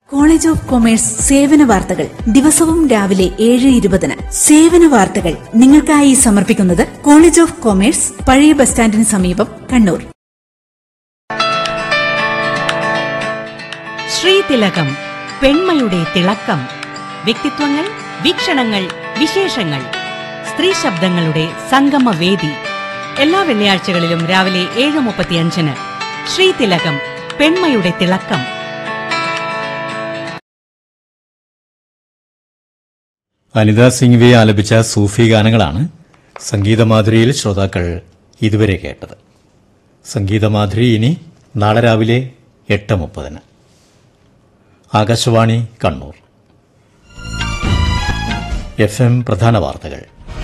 college of commerce സേവന വാർത്തകൾ ദിവസവും രാവിലെ ഏഴ് ഇരുപതിന് സേവന വാർത്തകൾ നിങ്ങൾക്കായി സമർപ്പിക്കുന്നത് കോളേജ് ഓഫ് കൊമേഴ്സ് പഴയ ബസ് സ്റ്റാൻഡിന് സമീപം കണ്ണൂർ ശ്രീതിലകം പെൺമയുടെ തിളക്കം വ്യക്തിത്വങ്ങൾ വീക്ഷണങ്ങൾ വിശേഷങ്ങൾ സ്ത്രീ ശബ്ദങ്ങളുടെ സംഗമവേദി എല്ലാ വെള്ളിയാഴ്ചകളിലും രാവിലെ ഏഴ് മുപ്പത്തിയഞ്ചിന് ശ്രീതിലകം പെൺമയുടെ തിളക്കം അനിത സിംഗ്വി ആലപിച്ച സൂഫി ഗാനങ്ങളാണ് സംഗീതമാധുരിയിൽ ശ്രോതാക്കൾ ഇതുവരെ കേട്ടത് സംഗീതമാധുരി ഇനി നാളെ രാവിലെ എട്ട് മുപ്പതിന് ആകാശവാണി കണ്ണൂർ എഫ് എം പ്രധാന വാർത്തകൾ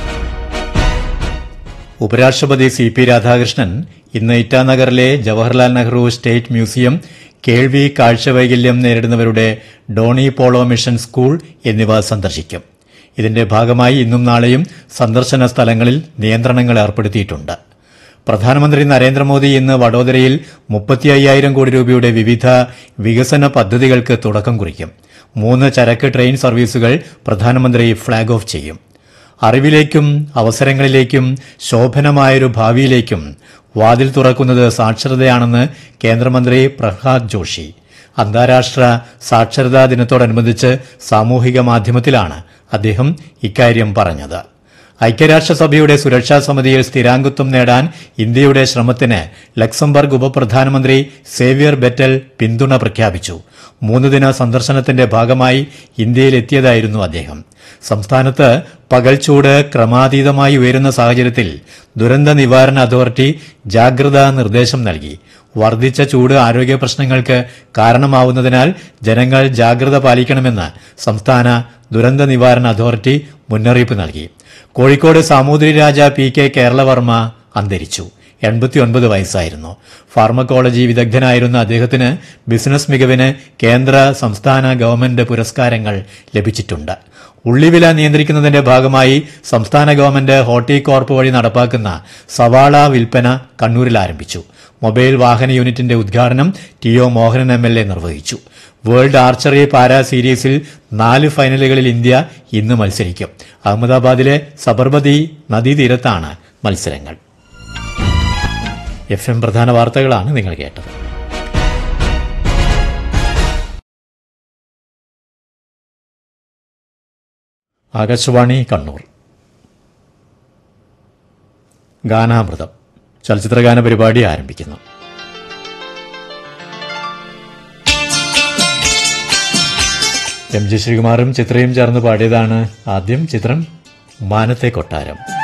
ഉപരാഷ്ട്രപതി സി പി രാധാകൃഷ്ണൻ ഇന്ന് ഇറ്റാനഗറിലെ ജവഹർലാൽ നെഹ്റു സ്റ്റേറ്റ് മ്യൂസിയം കേൾവി കാഴ്ചവൈകല്യം നേരിടുന്നവരുടെ ഡോണി പോളോ മിഷൻ സ്കൂൾ എന്നിവ സന്ദർശിക്കും ഇതിന്റെ ഭാഗമായി ഇന്നും നാളെയും സന്ദർശന സ്ഥലങ്ങളിൽ നിയന്ത്രണങ്ങൾ ഏർപ്പെടുത്തിയിട്ടുണ്ട് പ്രധാനമന്ത്രി നരേന്ദ്രമോദി ഇന്ന് വഡോദരയിൽ മുപ്പത്തി അയ്യായിരം കോടി രൂപയുടെ വിവിധ വികസന പദ്ധതികൾക്ക് തുടക്കം കുറിക്കും മൂന്ന് ചരക്ക് ട്രെയിൻ സർവീസുകൾ പ്രധാനമന്ത്രി ഫ്ളാഗ് ഓഫ് ചെയ്യും അറിവിലേക്കും അവസരങ്ങളിലേക്കും ശോഭനമായൊരു ഭാവിയിലേക്കും വാതിൽ തുറക്കുന്നത് സാക്ഷരതയാണെന്ന് കേന്ദ്രമന്ത്രി പ്രഹ്ലാദ് ജോഷി അന്താരാഷ്ട്ര സാക്ഷരതാ ദിനത്തോടനുബന്ധിച്ച് സാമൂഹിക മാധ്യമത്തിലാണ് അദ്ദേഹം ഇക്കാര്യം പറഞ്ഞത് ഐക്യരാഷ്ട്രസഭയുടെ സുരക്ഷാ സമിതിയിൽ സ്ഥിരാംഗത്വം നേടാൻ ഇന്ത്യയുടെ ശ്രമത്തിന് ലക്സംബർഗ് ഉപപ്രധാനമന്ത്രി സേവ്യർ ബെറ്റൽ പിന്തുണ പ്രഖ്യാപിച്ചു മൂന്ന് ദിന സന്ദർശനത്തിന്റെ ഭാഗമായി ഇന്ത്യയിലെത്തിയതായിരുന്നു അദ്ദേഹം സംസ്ഥാനത്ത് പകൽച്ചൂട് ക്രമാതീതമായി ഉയരുന്ന സാഹചര്യത്തിൽ ദുരന്ത നിവാരണ അതോറിറ്റി ജാഗ്രതാ നിർദ്ദേശം നൽകി വർദ്ധിച്ച ചൂട് ആരോഗ്യ പ്രശ്നങ്ങൾക്ക് കാരണമാവുന്നതിനാൽ ജനങ്ങൾ ജാഗ്രത പാലിക്കണമെന്ന് സംസ്ഥാന ദുരന്ത നിവാരണ അതോറിറ്റി മുന്നറിയിപ്പ് നൽകി കോഴിക്കോട് സാമൂതിരി രാജ പി കെ കേരളവർമ്മ അന്തരിച്ചു എൺപത്തിയൊൻപത് വയസ്സായിരുന്നു ഫാർമക്കോളജി വിദഗ്ധനായിരുന്ന അദ്ദേഹത്തിന് ബിസിനസ് മികവിന് കേന്ദ്ര സംസ്ഥാന ഗവൺമെന്റ് പുരസ്കാരങ്ങൾ ലഭിച്ചിട്ടുണ്ട് ഉള്ളിവില നിയന്ത്രിക്കുന്നതിന്റെ ഭാഗമായി സംസ്ഥാന ഗവൺമെന്റ് ഹോർട്ടികോർപ്പ് വഴി നടപ്പാക്കുന്ന സവാള വിൽപ്പന കണ്ണൂരിൽ ആരംഭിച്ചു മൊബൈൽ വാഹന യൂണിറ്റിന്റെ ഉദ്ഘാടനം T O Mohanan M L A നിർവഹിച്ചു വേൾഡ് ആർച്ചറി പാരാ സീരീസിൽ നാല് ഫൈനലുകളിൽ ഇന്ത്യ ഇന്ന് മത്സരിക്കും അഹമ്മദാബാദിലെ സബർമതി നദീതീരത്താണ് മത്സരങ്ങൾ എഫ് എം പ്രധാന വാർത്തകളാണ് നിങ്ങൾ കേട്ടത് ആകാശവാണി കണ്ണൂർ ഗാനാമൃതം ചലച്ചിത്രഗാന പരിപാടി ആരംഭിക്കുന്നു എം ജി ശ്രീകുമാറും ചിത്രയും ചേർന്ന് പാടിയതാണ് ആദ്യം ചിത്രം മാനത്തെ കൊട്ടാരം